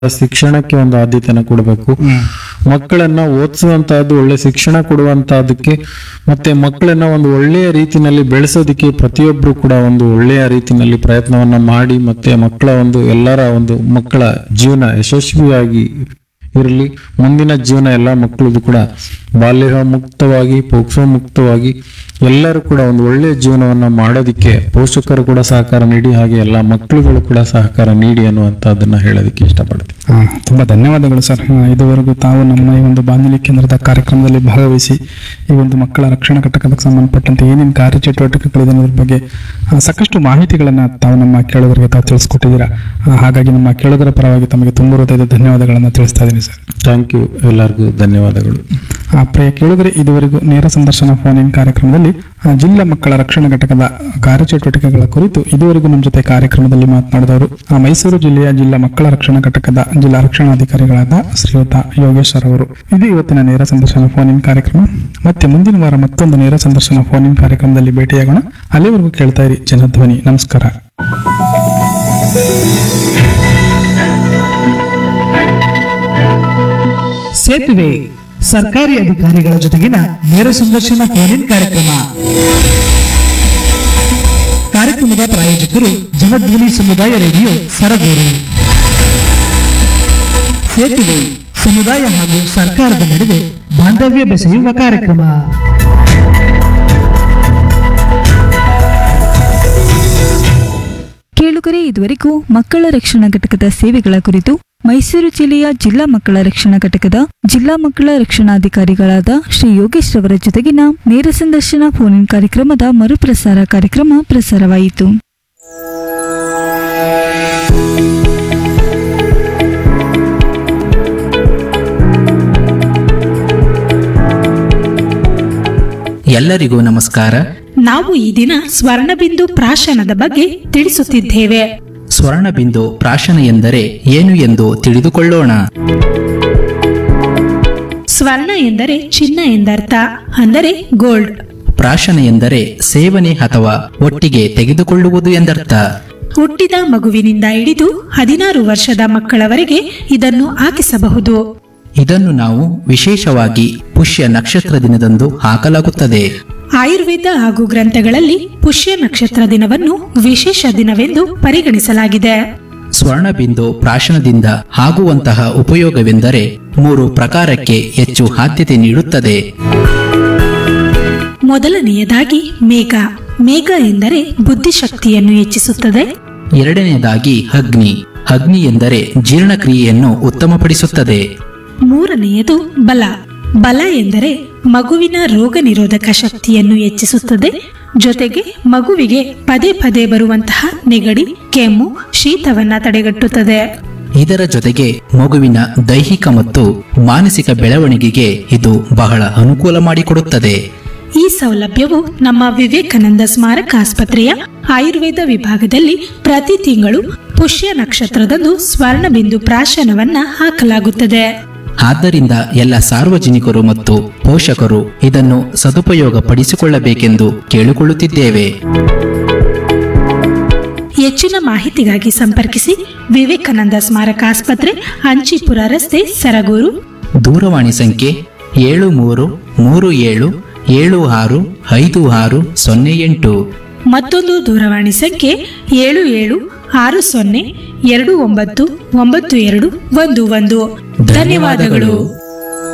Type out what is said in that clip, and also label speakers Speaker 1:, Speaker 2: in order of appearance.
Speaker 1: ಶಿಕ್ಷಣಕ್ಕೆ ಒಂದು ಆದ್ಯತೆನ ಕೊಡಬೇಕು ಮಕ್ಕಳನ್ನ ಓದಿಸುವಂತಹದ್ದು ಒಳ್ಳೆ ಶಿಕ್ಷಣ ಕೊಡುವಂತಹದಕ್ಕೆ ಮತ್ತೆ ಮಕ್ಕಳನ್ನ ಒಂದು ಒಳ್ಳೆಯ ರೀತಿನಲ್ಲಿ ಬೆಳೆಸೋದಕ್ಕೆ ಪ್ರತಿಯೊಬ್ರು ಕೂಡ ಒಂದು ಒಳ್ಳೆಯ ರೀತಿನಲ್ಲಿ ಪ್ರಯತ್ನವನ್ನ ಮಾಡಿ ಮತ್ತೆ ಮಕ್ಕಳ ಒಂದು ಎಲ್ಲರ ಒಂದು ಮಕ್ಕಳ ಜೀವನ ಯಶಸ್ವಿಯಾಗಿ ಇರಲಿ ಮುಂದಿನ ಜೀವನ ಎಲ್ಲ ಮಕ್ಕಳದು ಕೂಡ ಬಾಲ್ಯ ಮುಕ್ತವಾಗಿ ಪೋಕ್ಸೋ ಮುಕ್ತವಾಗಿ ಎಲ್ಲರೂ ಕೂಡ ಒಂದು ಒಳ್ಳೆಯ ಜೀವನವನ್ನ ಮಾಡೋದಕ್ಕೆ ಪೋಷಕರು ಕೂಡ ಸಹಕಾರ ನೀಡಿ ಹಾಗೆ ಎಲ್ಲ ಮಕ್ಕಳುಗಳು ಕೂಡ ಸಹಕಾರ ನೀಡಿ ಅನ್ನುವಂಥದ್ದನ್ನ ಹೇಳೋದಕ್ಕೆ ಇಷ್ಟಪಡ್ತೀನಿ
Speaker 2: ಆ, ತುಂಬಾ ಧನ್ಯವಾದಗಳು ಸರ್ ಆ, ಇದುವರೆಗೂ ತಾವು ನಮ್ಮ ಈ ಒಂದು ಬಾನುಲಿ ಕೇಂದ್ರದ ಕಾರ್ಯಕ್ರಮದಲ್ಲಿ ಭಾಗವಹಿಸಿ ಈ ಒಂದು ಮಕ್ಕಳ ರಕ್ಷಣಾ ಘಟಕಕ್ಕೆ ಸಂಬಂಧಪಟ್ಟಂತೆ ಏನೇನು ಕಾರ್ಯಚಟುವಟಿಕೆಗಳಿದೆ ಅನ್ನೋದ್ರ ಬಗ್ಗೆ ಆ, ಸಾಕಷ್ಟು ಮಾಹಿತಿಗಳನ್ನ ತಾವು ನಮ್ಮ ಕೇಳೋದರಿಗೆ ತಾವು ತಿಳಿಸ್ಕೊಟ್ಟಿದ್ದೀರಾ ಆ, ಹಾಗಾಗಿ ನಮ್ಮ ಕೇಳೋದರ ಪರವಾಗಿ ತಮಗೆ ತುಂಬ ಹೃದಯದ ಧನ್ಯವಾದಗಳನ್ನು ತಿಳಿಸ್ತಾ ಇದ್ದೀನಿ ಸರ್
Speaker 1: ಥ್ಯಾಂಕ್ ಯು ಎಲ್ಲರಿಗೂ ಧನ್ಯವಾದಗಳು
Speaker 2: ಆ, ಪ್ರಿಯ ಕೇಳಿದರೆ ಇದುವರೆಗೂ ನೇರ ಸಂದರ್ಶನ ಫೋನ್ ಇನ್ ಕಾರ್ಯಕ್ರಮದಲ್ಲಿ ಆ, ಜಿಲ್ಲಾ ಮಕ್ಕಳ ರಕ್ಷಣಾ ಘಟಕದ ಕಾರ್ಯಚಟುವಟಿಕೆಗಳ ಕುರಿತು ಇದುವರೆಗೂ ನಮ್ಮ ಜೊತೆ ಕಾರ್ಯಕ್ರಮದಲ್ಲಿ ಮಾತನಾಡಿದವರು ಆ, ಮೈಸೂರು ಜಿಲ್ಲೆಯ ಜಿಲ್ಲಾ ಮಕ್ಕಳ ರಕ್ಷಣಾ ಘಟಕದ ಜಿಲ್ಲಾ ರಕ್ಷಣಾಧಿಕಾರಿಗಳಾದ ಶ್ರೀಯುತ ಯೋಗೇಶ್ವರ್ ಅವರು ಇದು ಇವತ್ತಿನ ನೇರ ಸಂದರ್ಶನ ಫೋನ್ ಇನ್ ಕಾರ್ಯಕ್ರಮ ಮತ್ತೆ ಮುಂದಿನ ವಾರ ಮತ್ತೊಂದು ನೇರ ಸಂದರ್ಶನ ಫೋನ್ ಇನ್ ಕಾರ್ಯಕ್ರಮದಲ್ಲಿ ಭೇಟಿಯಾಗೋಣ ಅಲ್ಲಿವರೆಗೂ ಕೇಳ್ತಾ ಇರಿ ಜನಧ್ವನಿ ನಮಸ್ಕಾರ
Speaker 3: ಸೇತುವೆ ಸರ್ಕಾರಿ ಅಧಿಕಾರಿಗಳ ಜೊತೆಗಿನ ನೇರ ಸಂದರ್ಶನ ಫೋನ್ ಕಾರ್ಯಕ್ರಮ ಕಾರ್ಯಕ್ರಮದ ಪ್ರಾಯೋಜಕರು ಜನಧ್ವನಿ ಸಮುದಾಯ ರೇಡಿಯೋ ಸರಗೂರು ಸೇತುವೆ ಸಮುದಾಯ ಹಾಗೂ ಸರ್ಕಾರದ ನಡುವೆ ಬಾಂಧವ್ಯ ಬೆಸೆಯುವ ಕಾರ್ಯಕ್ರಮ
Speaker 4: ಕೇಳುಗರೆ ಇದುವರೆಗೂ ಮಕ್ಕಳ ರಕ್ಷಣಾ ಘಟಕದ ಸೇವೆಗಳ ಕುರಿತು ಮೈಸೂರು ಜಿಲ್ಲೆಯ ಜಿಲ್ಲಾ ಮಕ್ಕಳ ರಕ್ಷಣಾ ಘಟಕದ ಜಿಲ್ಲಾ ಮಕ್ಕಳ ರಕ್ಷಣಾಧಿಕಾರಿಗಳಾದ ಶ್ರೀ ಯೋಗೇಶ್ ರವರ ಜೊತೆಗಿನ ನೇರ ಸಂದರ್ಶನ ಫೋನ್ ಇನ್ ಕಾರ್ಯಕ್ರಮದ ಮರುಪ್ರಸಾರ ಕಾರ್ಯಕ್ರಮ ಪ್ರಸಾರವಾಯಿತು
Speaker 5: ಎಲ್ಲರಿಗೂ ನಮಸ್ಕಾರ
Speaker 6: ನಾವು ಈ ದಿನ ಸ್ವರ್ಣಬಿಂದು ಪ್ರಾಶನದ ಬಗ್ಗೆ ತಿಳಿಸುತ್ತಿದ್ದೇವೆ
Speaker 5: ಸ್ವರ್ಣಬಿಂದು ಪ್ರಾಶನ ಎಂದರೆ ಏನು ಎಂದು ತಿಳಿದುಕೊಳ್ಳೋಣ
Speaker 6: ಸ್ವರ್ಣ ಎಂದರೆ ಚಿನ್ನ ಎಂದರ್ಥ ಅಂದರೆ ಗೋಲ್ಡ್
Speaker 5: ಪ್ರಾಶನ ಎಂದರೆ ಸೇವನೆ ಅಥವಾ ಒಟ್ಟಿಗೆ ತೆಗೆದುಕೊಳ್ಳುವುದು ಎಂದರ್ಥ
Speaker 6: ಹುಟ್ಟಿದ ಮಗುವಿನಿಂದ ಹಿಡಿದು ಹದಿನಾರು ವರ್ಷದ ಮಕ್ಕಳವರೆಗೆ ಇದನ್ನು ಹಾಕಿಸಬಹುದು
Speaker 5: ಇದನ್ನು ನಾವು ವಿಶೇಷವಾಗಿ ಪುಷ್ಯ ನಕ್ಷತ್ರ ದಿನದಂದು ಹಾಕಲಾಗುತ್ತದೆ
Speaker 6: ಆಯುರ್ವೇದ ಹಾಗೂ ಗ್ರಂಥಗಳಲ್ಲಿ ಪುಷ್ಯ ನಕ್ಷತ್ರ ದಿನವನ್ನು ವಿಶೇಷ ದಿನವೆಂದು ಪರಿಗಣಿಸಲಾಗಿದೆ
Speaker 5: ಸ್ವರ್ಣಬಿಂದು ಪ್ರಾಶನದಿಂದ ಆಗುವಂತಹ ಉಪಯೋಗವೆಂದರೆ ಮೂರು ಪ್ರಕಾರಕ್ಕೆ ಹೆಚ್ಚು ಆದ್ಯತೆ ನೀಡುತ್ತದೆ
Speaker 6: ಮೊದಲನೆಯದಾಗಿ ಮೇಘ ಮೇಘ ಎಂದರೆ ಬುದ್ಧಿಶಕ್ತಿಯನ್ನು ಹೆಚ್ಚಿಸುತ್ತದೆ
Speaker 5: ಎರಡನೆಯದಾಗಿ ಅಗ್ನಿ ಅಗ್ನಿ ಎಂದರೆ ಜೀರ್ಣಕ್ರಿಯೆಯನ್ನು ಉತ್ತಮಪಡಿಸುತ್ತದೆ
Speaker 6: ಮೂರನೆಯದು ಬಲ ಬಲ ಎಂದರೆ ಮಗುವಿನ ರೋಗ ನಿರೋಧಕ ಶಕ್ತಿಯನ್ನು ಹೆಚ್ಚಿಸುತ್ತದೆ ಜೊತೆಗೆ ಮಗುವಿಗೆ ಪದೇ ಪದೇ ಬರುವಂತಹ ನೆಗಡಿ ಕೆಮ್ಮು ಶೀತವನ್ನ ತಡೆಗಟ್ಟುತ್ತದೆ
Speaker 5: ಇದರ ಜೊತೆಗೆ ಮಗುವಿನ ದೈಹಿಕ ಮತ್ತು ಮಾನಸಿಕ ಬೆಳವಣಿಗೆಗೆ ಇದು ಬಹಳ ಅನುಕೂಲ ಮಾಡಿಕೊಡುತ್ತದೆ
Speaker 6: ಈ ಸೌಲಭ್ಯವು ನಮ್ಮ ವಿವೇಕಾನಂದ ಸ್ಮಾರಕ ಆಸ್ಪತ್ರೆಯ ಆಯುರ್ವೇದ ವಿಭಾಗದಲ್ಲಿ ಪ್ರತಿ ತಿಂಗಳು ಪುಷ್ಯ ನಕ್ಷತ್ರದಂದು ಸ್ವರ್ಣಬಿಂದು ಪ್ರಾಶನವನ್ನ ಹಾಕಲಾಗುತ್ತದೆ
Speaker 5: ಆದ್ದರಿಂದ ಎಲ್ಲ ಸಾರ್ವಜನಿಕರು ಮತ್ತು ಪೋಷಕರು ಇದನ್ನು ಸದುಪಯೋಗ ಪಡಿಸಿಕೊಳ್ಳಬೇಕೆಂದು ಕೇಳಿಕೊಳ್ಳುತ್ತಿದ್ದೇವೆ
Speaker 6: ಹೆಚ್ಚಿನ ಮಾಹಿತಿಗಾಗಿ ಸಂಪರ್ಕಿಸಿ ವಿವೇಕಾನಂದ ಸ್ಮಾರಕ ಆಸ್ಪತ್ರೆ ಅಂಚಿಪುರ ರಸ್ತೆ ಸರಗೂರು
Speaker 5: ದೂರವಾಣಿ ಸಂಖ್ಯೆ ಏಳು ಮೂರು ಮೂರು ಏಳು ಏಳು ಆರು ಐದು ಆರು ಸೊನ್ನೆ ಎಂಟು
Speaker 6: ಮತ್ತೊಂದು ದೂರವಾಣಿ ಸಂಖ್ಯೆ ಏಳು ಏಳು ಆರು ಸೊನ್ನೆ ಎರಡು ಒಂಬತ್ತು ಒಂಬತ್ತು ಎರಡು ಒಂದು ಒಂದು ಧನ್ಯವಾದಗಳು